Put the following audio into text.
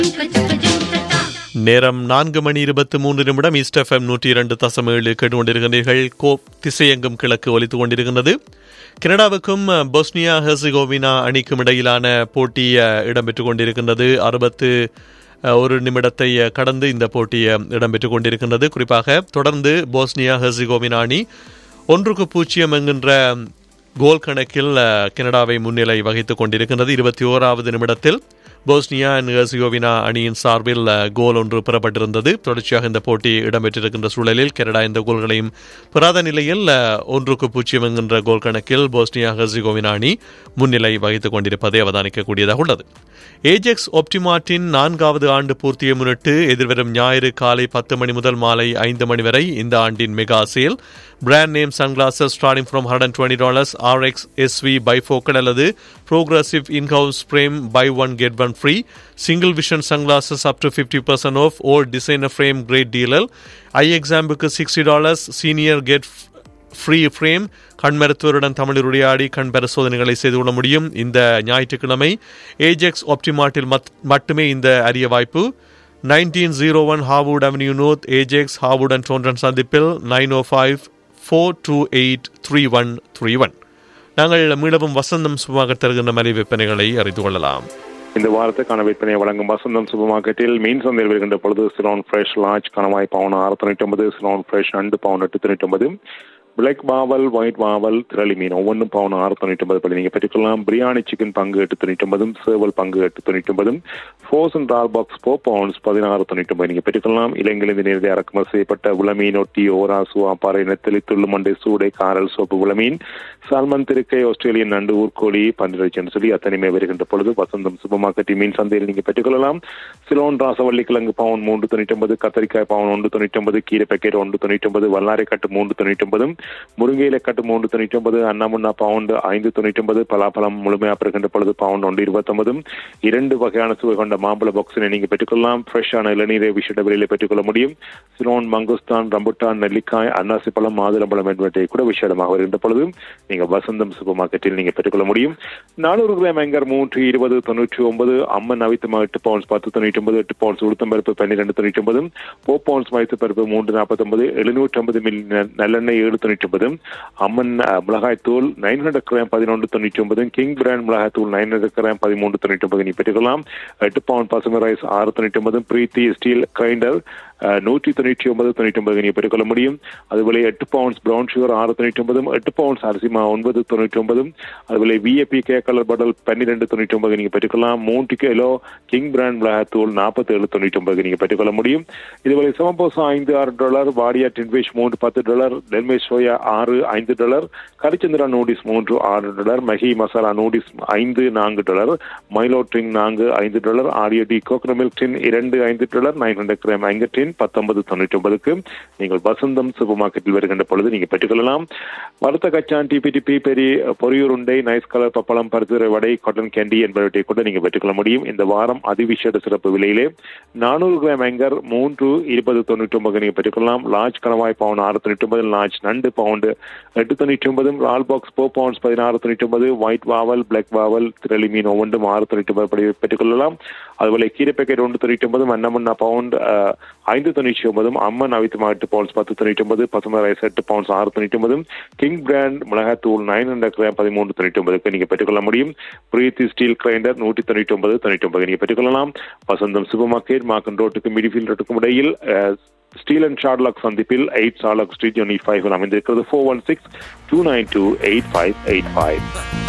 நேரம் நான்கு மணி இருபத்தி மூன்று நிமிடம் ஈஸ்ட் எஃப்எம் நூற்றி இரண்டு தசம் ஏழு கேட்டுக்கொண்டிருக்கிறீர்கள் கோப் திசையெங்கும் கிழக்கு ஒலித்துக் கொண்டிருக்கின்றது கனடாவுக்கும் பொஸ்னியா ஹெர்சிகோவினா அணிக்கும் இடையிலான போட்டி அஹ், இடம்பெற்றுக் கொண்டிருக்கின்றது அறுபத்து அஹ், ஒரு நிமிடத்தை அஹ், கடந்து இந்த போட்டி அஹ், இடம்பெற்றுக் கொண்டிருக்கின்றது குறிப்பாக தொடர்ந்து போஸ்னியா ஹெர்சிகோவினா அணி ஒன்றுக்கு பூஜ்ஜியம் என்கின்ற கோல் கணக்கில் அஹ், கனடாவை முன்னிலை வகித்துக் கொண்டிருக்கின்றது இருபத்தி ஓராவது நிமிடத்தில் போஸ்னியா அண்ட் ஹெர்சிகோவினா அணியின் சார்பில் அஹ், கோல் ஒன்று பெறப்பட்டிருந்தது தொடர்ச்சியாக இந்த போட்டி இடம்பெற்றிருக்கின்ற சூழலில் கனடா இந்த கோல்களையும் பெறாத நிலையில் அஹ், ஒன்றுக்கு பூஜ்ஜியம் என்கின்ற கோல் கணக்கில் போஸ்னியா ஹெர்சிகோவினா அணி முன்னிலை வகித்துக் கொண்டிருப்பதை அவதானிக்கக்கூடியதாக உள்ளது ஏஜெக்ஸ் ஒப்டிமார்ட்டின் நான்காவது ஆண்டு பூர்த்தியை முன்னிட்டு எதிர்வரும் ஞாயிறு காலை பத்து மணி முதல் மாலை ஐந்து மணி வரை இந்த ஆண்டின் mega sale brand name sunglasses starting from hundred twenty dollars RX SV bifocal அல்லது progressive in house frame buy one get one free single vision sunglasses up to fifty percent off or designer frame great dealer eye எக்ஸாம்புக்கு sixty dollars senior get free frame கண் மருத்துவருடன் தமிழில் உரையாடி கண் பரிசோதனைகளை செய்து கொள்ள முடியும் இந்த ஞாயிற்றுக்கிழமை ஏஜெக்ஸ் ஆப்டிமார்ட்டில் மத்- மட்டுமே இந்த அரிய வாய்ப்பு nineteen zero one Harwood Avenue North Ajax Harwood and Taunton சந்திப்பில் nine O five four two eight three one three one நாங்கள் மீளவும் வசந்தம் சுமாக தருகின்ற மலை விற்பனைகளை அறிந்து கொள்ளலாம் இந்த வாரத்துக்கான விற்பனை வழங்கும் வசந்தம் சூப்பர் மார்க்கெட்டில் மீன் சந்தையில் வருகின்ற பொழுது சிலோன் ஃப்ரெஷ் லார்ஜ் கணவாய் பவுன் ஆறு தொண்ணூற்றி ஒன்பது சிலோன் ஃப்ரெஷ் நண்டு பவுன் எட்டு தொண்ணூற்றி ஒன்பது பிளாக் வாவல் ஒயிட் வாவல் திரளி மீன் ஒவ்வொன்றும் பவுன் ஆறு தொண்ணூற்றி ஒன்பது படி நீங்கள் பெற்றுக்கொள்ளலாம் பிரியாணி சிக்கன் பங்கு எட்டு தொண்ணூற்றி ஒன்பதும் சேவல் பங்கு எட்டு தொண்ணூற்றி ஒன்பதும் ஃபோர்சன் ரால் பாக்ஸ் ஃபோர் பவுண்ட்ஸ் பதினாறு தொண்ணூற்றி ஒன்பது நீங்கள் பெற்றுக்கொள்ளலாம் இலங்கையிலிருந்து நேரடி இறக்குமதி செய்யப்பட்ட உளமீன் ஒட்டி ஓரா சுவாப்பாறை நெத்தலி துள்ளுமண்டை சூடை காரல் சோப்பு உளமீன் சால்மன் திருக்கை ஆஸ்திரேலியன் நண்டு ஊர்கோழி பன்னிரட்சன் சொல்லி அத்தனையுமே வருகின்ற பொழுது வசந்தம் சூப்பர் மார்க்கெட் மீன் சந்தையில் நீங்கள் பெற்றுக்கொள்ளலாம் சிலோன் ராசவள்ளி கிழங்கு பவுன் மூன்று தொண்ணூற்றி ஒன்பது கத்தரிக்காய் பவுன் ஒன்று தொண்ணூற்றி ஒன்பது கீரை பேக்கெட் ஒன்று தொண்ணூற்றி ஒன்பது வல்லாரை கட்டு மூன்று தொண்ணூற்றி ஒன்பதும் முருங்கையில கட்டு மூன்று தொண்ணூற்றி ஒன்பது அன்னமுன்னா பவுண்டு ஐந்து தொண்ணூற்றி ஒன்பது பலாப்பழம் முழுமையாக பெறுகின்ற பொழுது பவுண்ட் ஒன்று இருபத்தொன்பதும் இரண்டு வகையான சுவை கொண்ட மாம்பழ பாக்ஸினை நீங்க பெற்றுக்கொள்ளலாம் ஃப்ரெஷ்ஷான இளநீரை விஷட விலையில பெற்றுக்கொள்ள முடியும் சிலோன் மங்குஸ்தான் ரம்புட்டான் நெல்லிக்காய் அன்னாசி பழம் மாதுளம்பழம் என்பவற்றை கூட விஷயமாக வருகின்ற பொழுது நீங்க வசந்தம் சூப்பர் மார்க்கெட்டில் நீங்க பெற்றுக்கொள்ள முடியும் நானூறு கிராம் எங்கர் மூன்று இருபது தொண்ணூற்றி ஒன்பது அம்மன் அவித்தமா எட்டு பவுன்ஸ் பத்து தொண்ணூற்றி ஒன்பது எட்டு பவுன்ஸ் உளுத்தம்பருப்பு பன்னிரெண்டு தொண்ணூற்றி ஒன்பது போ பவுன்ஸ் மைத்து பருப்பு மூன்று நாற்பத்தொன்பது எழுநூற்றி ஐம்பது மில்லி நெ- நல்லெண்ணெய் ஏழு தொண்ணூற்றி ஒன்பது அம்மன் அஹ், மிளகாய்த்தூள் நைன் ஹண்ட்ரட் கிராம் பதினொன்று தொண்ணூற்றி ஒன்பது கிங் பிராண்ட் மிளகாய்த்தூள் நைன் ஹண்ட்ரட் கிராம் பதிமூன்று தொண்ணூற்றி ஒன்பது நீ பெற்றுக்கலாம் எட்டு பவுண்ட் பசுமை ரைஸ் ஆறு தொண்ணூற்றி ஒன்பது பிரீத்தி ஸ்டீல் கிரைண்டர் நூற்றி தொண்ணூற்றி ஒன்பது தொண்ணூற்றி ஒன்பது நீ பெற்றுக்கொள்ள முடியும் அதுபோல எட்டு பவுண்ட்ஸ் பிரவுன் சுகர் ஆறு தொண்ணூற்றி ஒன்பதும் எட்டு பவுண்ட்ஸ் அரிசிமா ஒன்பது தொண்ணூற்றி ஒன்பதும் அதுபோல விஏபி கே கலர் படல் பன்னிரெண்டு தொண்ணூற்றி ஒன்பது நீங்க பெற்றுக்கொள்ளலாம் மூன்று கிலோ கிங் பிராண்ட் மிளகாத்தூள் நாற்பத்தி ஏழு தொண்ணூற்றி ஒன்பது நீங்க பெற்றுக்கொள்ள முடியும் இதுபோல சிவம்போசம் ஐந்து ஆறு டாலர் வாடியா டின்ஃபிஷ் மூன்று பத்து டாலர் டெல்மே சோயா ஆறு ஐந்து டாலர் கரிச்சந்திரா நூடிஸ் மூன்று ஆறு டாலர் மஹி மசாலா நூடிஸ் ஐந்து நான்கு டாலர் மைலோ ட்ரிங் நான்கு ஐந்து டாலர் ஆடியோ டி கோகனோ மில்க் டின் இரண்டு ஐந்து டாலர் நைன் ஹண்ட்ரட் கிராம் ஐந்து டின் பத்தொன்பது தொண்ணூற்றி ஒன்பதுக்கு நீங்கள் வசந்தம் சூப்பர் மார்க்கெட்டில் வருகின்ற பொழுது நீங்க பெற்றுக்கொள்ளலாம் வறுத்த கச்சான் டிபிடிபி பெரிய பொரியூர் உண்டை நைஸ் கலர் பப்பளம் பருத்துரை வடை காட்டன் கேண்டி என்பவற்றை கூட நீங்க பெற்றுக்கொள்ள முடியும் இந்த வாரம் அதிவிசேட சிறப்பு விலையிலே நானூறு கிராம் ஏங்கர் மூன்று இருபது தொண்ணூற்றி ஒன்பது நீங்க பெற்றுக்கொள்ளலாம் லார்ஜ் கணவாய் பவுன் ஆறு தொண்ணூற்றி ஒன்பது லார்ஜ் நண்டு பவுண்டு எட்டு தொண்ணூற்றி ஒன்பதும் ரால் பாக்ஸ் ஃபோர் பவுண்ட்ஸ் பதினாறு தொண்ணூற்றி ஒன்பது ஒயிட் வாவல் பிளாக் வாவல் திரளி மீன் ஒவ்வொன்றும் ஆறு தொண்ணூற்றி ஒன்பது படி பெற்றுக்கொள்ளலாம் அதுபோல கீரை பேக்கெட் ஒன்று தொண்ணூற்றி ஒன்பதும் அன்னமன்னா பவுண்ட் அஹ், ஐந்து தொண்ணூற்றி ஒன்பதும் அம்மன் அவித்து எட்டு பவுண்ட்ஸ் பத்து தொண்ணூற்றி ஒன்பது பசுமை ரைஸ் எட்டு பவுண்ட்ஸ் ஆறு தொண்ணூற்றி ஒன்பதும் கிங் பிராண்ட் மிளகாத்தூள் நைன் ஹண்ட்ரட் கிராம் பதிமூன்று தொண்ணூற்றி ஒன்பதுக்கு நீங்க பெற்றுக்கொள்ள முடியும் பிரீத்தி ஸ்டீல் கிரைண்டர் நூற்றி தொண்ணூற்றி ஒன்பது தொண்ணூற்றி ஒன்பது நீங்க பெற்றுக்கொள்ளலாம் வசந்தம் சூப்பர் மார்க்கெட் மாக்கன் ரோட்டுக்கு மிடிஃபீல்ட் ரோட்டுக்கும் இடையில் அஹ், ஸ்டீல் அண்ட் ஷார்லாக் சந்திப்பில் eight Sherlock Street unit five அமைந்திருக்கிறது four one six two nine two eight five eight five